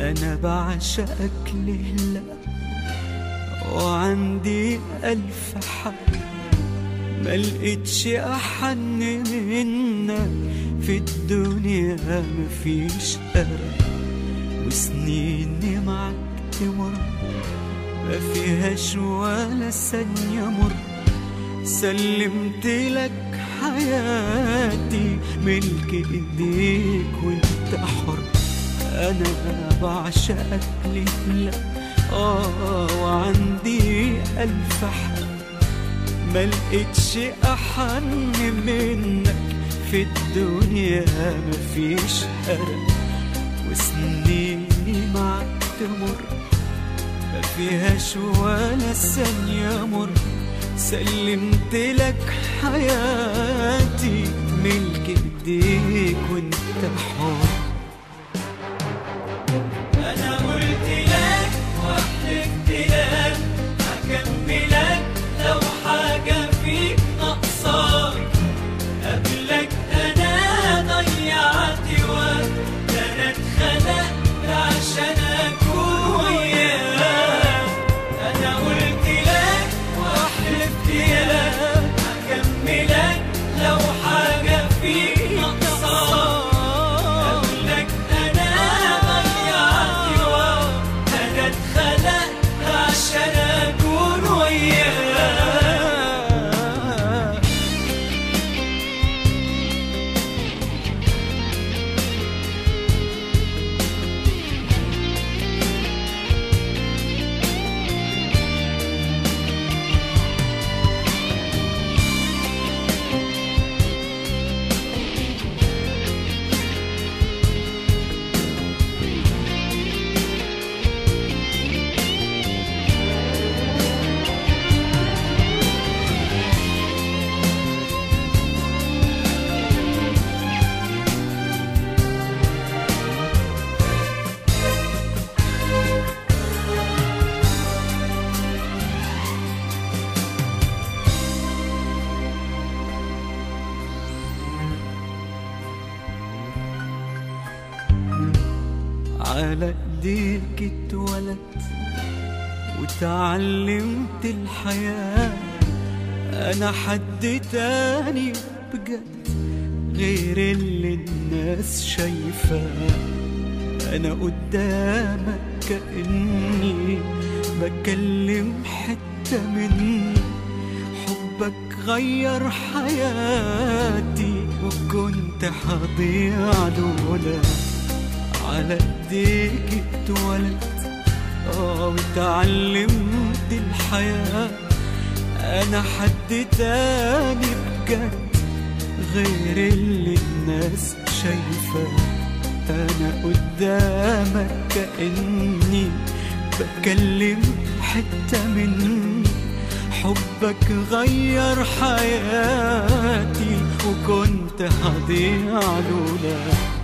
أنا بعشقك لهلا وعندي ألف حق ملقتش أحن منك في الدنيا مفيش قرب وسنيني معك تمر ما فيهاش ولا ثانية مر سلمت لك حياتي ملك ايديك وانت حر انا بعشقك لله اه وعندي الف حق ملقتش احن منك في الدنيا مفيش قرب وسنيني معك تمر ما فيهاش ولا ثانية مر سلمت لك حياتي ملك ايديك وانت حر انا قلت لك وحلفت لك هكملك لو حاجة فيك ناقصاك قبلك انا ضيعت وقت ده انا اتخلقت عشان اكون وياك انا قلت لك وحلفت لك هكملك لو حاجة فيك ناقصاك قبلك انا ضيعت وقت ده انا اتخلقت عشان اكون وياك على ايديك اتولدت وتعلمت الحياة أنا حد تاني بجد غير اللي الناس شايفاه أنا قدامك كأني بكلم حتة مني حبك غير حياتي وكنت هضيع لولا على ايديك اتولدت اه وتعلمت الحياة انا حد تاني بجد غير اللي الناس شايفاه انا قدامك كأني بكلم حتة مني حبك غير حياتي وكنت هضيع لولا